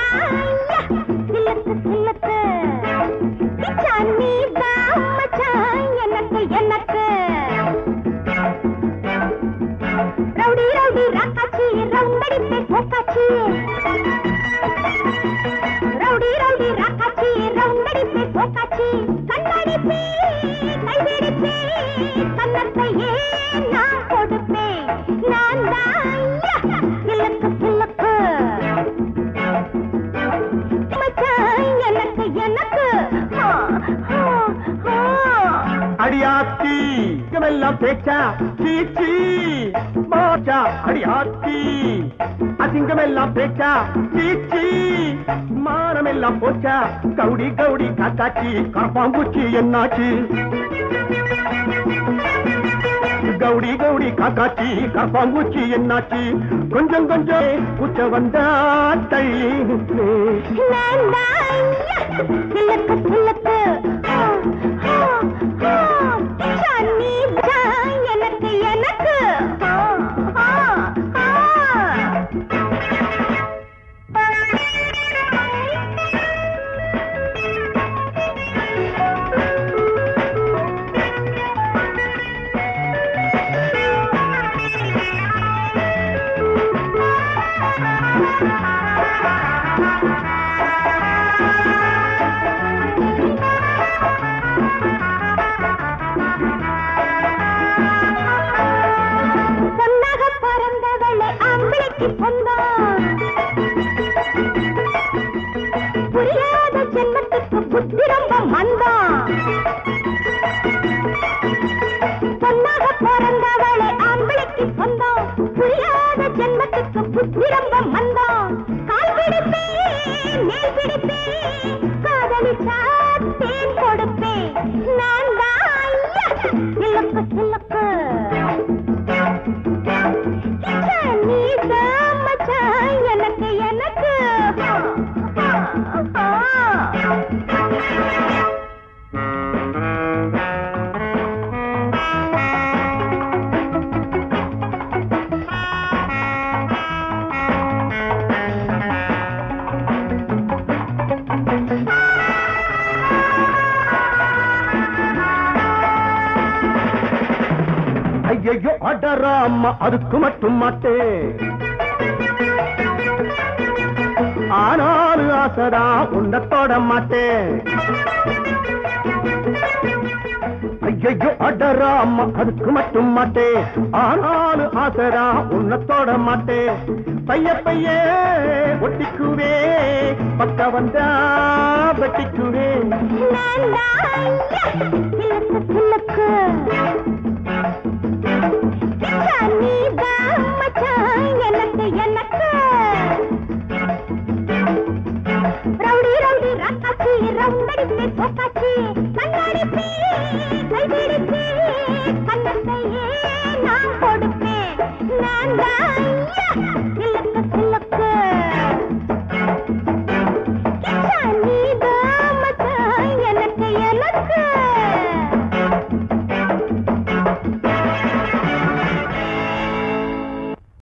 சிலுக்கு சிலுக்கு மச்சான் நீதான் மச்சான் எனக்கு எனக்கு ரவுடி ரவுடி ராக்காச்சி ரவுண்டடிப்பே கோக்காச்சி ரவுடி ரவுடி ராக்காச்சி ரவுண்டடிப்பே கோக்காச்சி கண்ணடிப்பே கைவிடிப்பே கண்ணத்தையே நான் கொடுப்பேன் நான் தான் சிலுக்கு சிலுக்கு மச்சான் எனக்கு எனக்கு ஆ, ஆ, ஆ. அடியாத்தி எல்லாம் பேச்சா சீச்சி மாச்சா அடியாத்தி அசிங்கமெல்லாம் பேச்சா சீச்சி மானமெல்லாம் போச்சா கவுடி கவுடி காக்காச்சி கரப்பாம்பூச்சி என்னாச்சு கவுடி கவுடி காக்காச்சி கரப்பாம்பூச்சி என்னாச்சு கொஞ்சம் கொஞ்சம் பூச்ச வந்தா தள்ளி சிலுக்கு சிலுக்கு ஆ, ஆ, ஆ. சன்னி தான் எனக்கு எனக்கு ஆ, ஆ, ஆ. பொன்னாக பிறந்தவளை அம்பிளைக்கு சொந்தம் புரியாத ஜென்மத்துக்கு புத்தி ரொம்ப மந்தம் பொன்னாக பிறந்தவளை அம்பிளைக்கு சொந்தம் புரியாத ஜென்மத்துக்கு புத்தி ரொம்ப மந்தம் கால் பிடிப்பேன் மேல் பிடிப்பேன் காதலிச்சா தேன் கொடுப்பேன் நான் தான் சிலுக்கு சிலுக்கு நீதான் மச்சான் எனக்கு எனக்கு ஐயோ அடராமா அதுக்கு மட்டும் மாட்டேன் ஆனாலும் ஆசைதா உன்னை தொட மாட்டேன் ஐயோ அடராமா அதுக்கு மட்டும் மாட்டேன் ஆனாலும் ஆசைதா உன்னை தொட மாட்டேன் பைய பைய ஒட்டிக்குவே பக்க வந்தா வெட்டிக்குவே நான் தான் சிலுக்கு சிலுக்கு நீதான் மச்சான் எனக்கு எனக்கு ரவுடி ரவுடி ராக்காச்சி ரவுண்டடிப்பே கோக்காச்சி